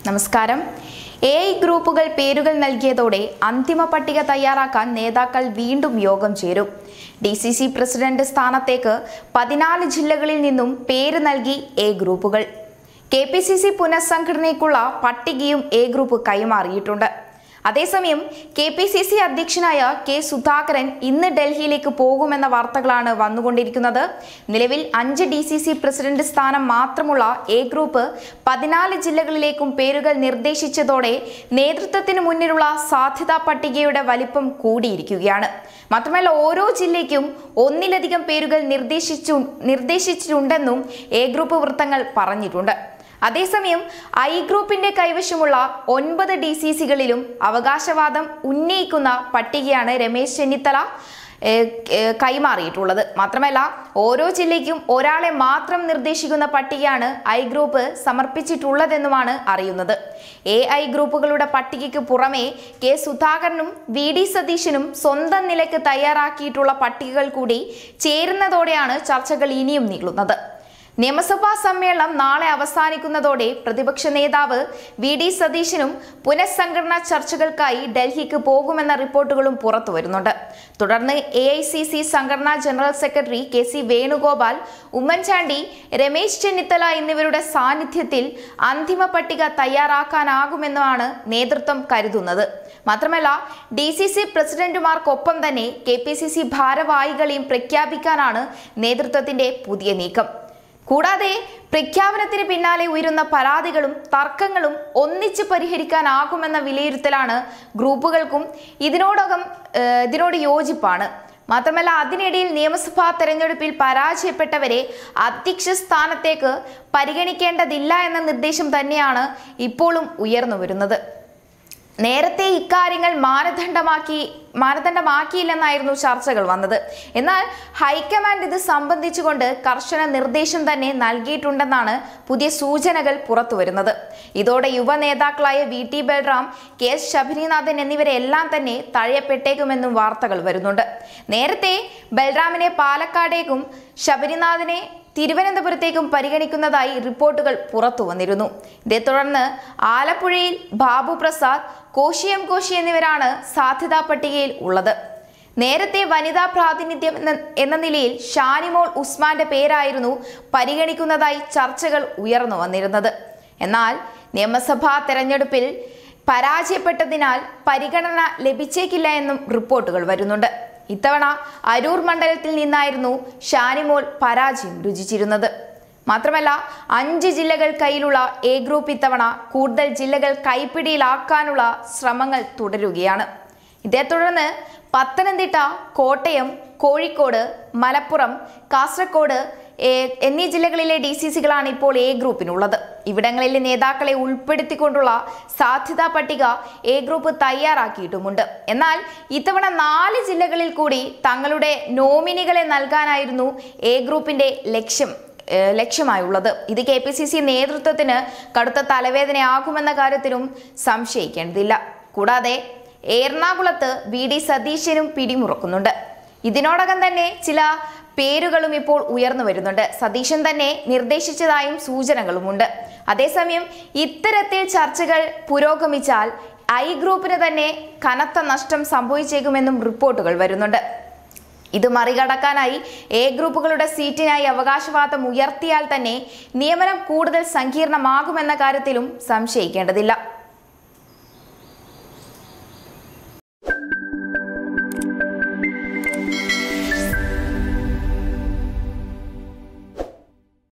നമസ്കാരം A I ഗ്രൂപ്പുകൾ പേരുകൾ നൽകിയതോടെ അന്തിമ പട്ടിക തയ്യാറാക്കാൻ നേതാക്കൾ വീണ്ടും യോഗം ചേരും ഡി സി സി പ്രസിഡന്റ് സ്ഥാനത്തേക്ക് പതിനാല് ജില്ലകളിൽ നിന്നും പേര് നൽകി എ ഗ്രൂപ്പുകൾ കെ പി സി സി പുനഃസംഘടനയ്ക്കുള്ള പട്ടികയും എ ഗ്രൂപ്പ് കൈമാറിയിട്ടുണ്ട് അതേസമയം കെ പി സി സി അധ്യക്ഷനായ കെ സുധാകരൻ ഇന്ന് ഡൽഹിയിലേക്ക് പോകുമെന്ന വാർത്തകളാണ് വന്നുകൊണ്ടിരിക്കുന്നത് നിലവിൽ അഞ്ച് ഡി സി സി പ്രസിഡന്റ് സ്ഥാനം മാത്രമുള്ള എ ഗ്രൂപ്പ് പതിനാല് ജില്ലകളിലേക്കും പേരുകൾ നിർദ്ദേശിച്ചതോടെ നേതൃത്വത്തിന് മുന്നിലുള്ള സാധ്യതാ പട്ടികയുടെ വലിപ്പം കൂടിയിരിക്കുകയാണ് മാത്രമല്ല ഓരോ ജില്ലയ്ക്കും ഒന്നിലധികം പേരുകൾ നിർദ്ദേശിച്ചു നിർദ്ദേശിച്ചിട്ടുണ്ടെന്നും എ ഗ്രൂപ്പ് വൃത്തങ്ങൾ പറഞ്ഞിട്ടുണ്ട് അതേസമയം ഐ ഗ്രൂപ്പിന്റെ കൈവശമുള്ള ഒൻപത് ഡി സി സികളിലും അവകാശവാദം ഉന്നയിക്കുന്ന പട്ടികയാണ് രമേശ് ചെന്നിത്തല ഏഹ്, ഏഹ്, കൈമാറിയിട്ടുള്ളത് മാത്രമല്ല ഓരോ ജില്ലയ്ക്കും ഒരാളെ മാത്രം നിർദ്ദേശിക്കുന്ന പട്ടികയാണ് ഐ ഗ്രൂപ്പ് സമർപ്പിച്ചിട്ടുള്ളതെന്നുമാണ് അറിയുന്നത് എ ഐ ഗ്രൂപ്പുകളുടെ പട്ടികയ്ക്ക് പുറമെ കെ സുധാകരനും വി ഡി സതീശനും സ്വന്തം നിലയ്ക്ക് തയ്യാറാക്കിയിട്ടുള്ള പട്ടികകൾ കൂടി ചേരുന്നതോടെയാണ് ചർച്ചകൾ ഇനിയും നീളുന്നത് നിയമസഭാ സമ്മേളനം നാളെ അവസാനിക്കുന്നതോടെ പ്രതിപക്ഷ നേതാവ് വി ഡി സതീശനും പുനഃസംഘടനാ ചർച്ചകൾക്കായി ഡൽഹിക്ക് പോകുമെന്ന റിപ്പോർട്ടുകളും പുറത്തു വരുന്നുണ്ട് തുടർന്ന് എ ഐ സി സി സംഘടനാ general secretary K C Venugopal Oommen Chandy Ramesh Chennithala എന്നിവരുടെ സാന്നിധ്യത്തിൽ അന്തിമ പട്ടിക തയ്യാറാക്കാനാകുമെന്നാണ് നേതൃത്വം കരുതുന്നത് മാത്രമല്ല ഡി സി സി പ്രസിഡന്റുമാർക്കൊപ്പം തന്നെ കെ പി സി സി ഭാരവാഹികളെയും പ്രഖ്യാപിക്കാനാണ് നേതൃത്വത്തിന്റെ പുതിയ നീക്കം കൂടാതെ പ്രഖ്യാപനത്തിന് പിന്നാലെ ഉയരുന്ന പരാതികളും തർക്കങ്ങളും ഒന്നിച്ച് പരിഹരിക്കാനാകുമെന്ന വിലയിരുത്തലാണ് ഗ്രൂപ്പുകൾക്കും ഇതിനോടകം ഏഹ്, ഇതിനോട് യോജിപ്പാണ് മാത്രമല്ല അതിനിടയിൽ നിയമസഭാ തെരഞ്ഞെടുപ്പിൽ പരാജയപ്പെട്ടവരെ അധ്യക്ഷ സ്ഥാനത്തേക്ക് പരിഗണിക്കേണ്ടതില്ല എന്ന നിർദ്ദേശം തന്നെയാണ് ഇപ്പോഴും ഉയർന്നു വരുന്നത് നേരത്തെ ഇക്കാര്യങ്ങൾ മാനദണ്ഡമാക്കി മാനദണ്ഡമാക്കിയില്ലെന്നായിരുന്നു ചർച്ചകൾ വന്നത് എന്നാൽ ഹൈക്കമാൻഡ് ഇത് സംബന്ധിച്ചുകൊണ്ട് കർശന നിർദ്ദേശം തന്നെ നൽകിയിട്ടുണ്ടെന്നാണ് പുതിയ സൂചനകൾ പുറത്തു വരുന്നത് ഇതോടെ യുവ നേതാക്കളായ V T Balram K S Sabarinathan എന്നിവരെ എല്ലാം തന്നെ തഴയപ്പെട്ടേക്കുമെന്നും വാർത്തകൾ വരുന്നുണ്ട് നേരത്തെ ബൽറാമിനെ പാലക്കാടേക്കും ശബരിനാഥനെ തിരുവനന്തപുരത്തേക്കും പരിഗണിക്കുന്നതായി റിപ്പോർട്ടുകൾ പുറത്തു വന്നിരുന്നു ഇതേ തുടർന്ന് ആലപ്പുഴയിൽ ബാബു പ്രസാദ് കോശിയം കോശി എന്നിവരാണ് സാധ്യതാ പട്ടികയിൽ ഉള്ളത് നേരത്തെ വനിതാ പ്രാതിനിധ്യം എന്ന എന്ന നിലയിൽ ഷാനിമോൾ ഉസ്മാന്റെ പേരായിരുന്നു പരിഗണിക്കുന്നതായി ചർച്ചകൾ ഉയർന്നു വന്നിരുന്നത് എന്നാൽ നിയമസഭാ തെരഞ്ഞെടുപ്പിൽ പരാജയപ്പെട്ടതിനാൽ പരിഗണന ലഭിച്ചേക്കില്ല എന്നും റിപ്പോർട്ടുകൾ വരുന്നുണ്ട് ഇത്തവണ അരൂർ മണ്ഡലത്തിൽ നിന്നായിരുന്നു ഷാനിമോൾ പരാജയം രുചിച്ചിരുന്നത് മാത്രമല്ല അഞ്ച് ജില്ലകൾ കയ്യിലുള്ള എ ഗ്രൂപ്പ് ഇത്തവണ കൂടുതൽ ജില്ലകൾ കൈപ്പിടിയിലാക്കാനുള്ള ശ്രമങ്ങൾ തുടരുകയാണ് ഇതേ തുടർന്ന് പത്തനംതിട്ട കോട്ടയം കോഴിക്കോട് മലപ്പുറം കാസർഗോഡ് ഏ- എന്നീ ജില്ലകളിലെ ഡി സി സികളാണ് ഇപ്പോൾ എ ഗ്രൂപ്പിനുള്ളത് ഇവിടങ്ങളിലെ നേതാക്കളെ ഉൾപ്പെടുത്തിക്കൊണ്ടുള്ള സാധ്യതാ പട്ടിക എ ഗ്രൂപ്പ് തയ്യാറാക്കിയിട്ടുമുണ്ട് എന്നാൽ ഇത്തവണ നാല് ജില്ലകളിൽ കൂടി തങ്ങളുടെ നോമിനികളെ നൽകാനായിരുന്നു എ ഗ്രൂപ്പിന്റെ ലക്ഷ്യം ഏഹ് ലക്ഷ്യമായുള്ളത് ഇത് കെ പി സി സി നേതൃത്വത്തിന് കടുത്ത തലവേദനയാകുമെന്ന കാര്യത്തിലും സംശയിക്കേണ്ടതില്ല കൂടാതെ എറണാകുളത്ത് വി ഡി സതീശനും പിടിമുറുക്കുന്നുണ്ട് ഇതിനോടകം തന്നെ ചില പേരുകളും ഇപ്പോൾ ഉയർന്നു വരുന്നുണ്ട് സതീശൻ തന്നെ നിർദ്ദേശിച്ചതായും സൂചനകളുമുണ്ട് അതേസമയം ഇത്തരത്തിൽ ചർച്ചകൾ പുരോഗമിച്ചാൽ ഐ ഗ്രൂപ്പിന് തന്നെ കനത്ത നഷ്ടം സംഭവിച്ചേക്കുമെന്നും റിപ്പോർട്ടുകൾ വരുന്നുണ്ട് ഇത് മറികടക്കാനായി എ ഗ്രൂപ്പുകളുടെ സീറ്റിനായി അവകാശവാദം ഉയർത്തിയാൽ തന്നെ നിയമനം കൂടുതൽ സങ്കീർണമാകുമെന്ന കാര്യത്തിലും സംശയിക്കേണ്ടതില്ല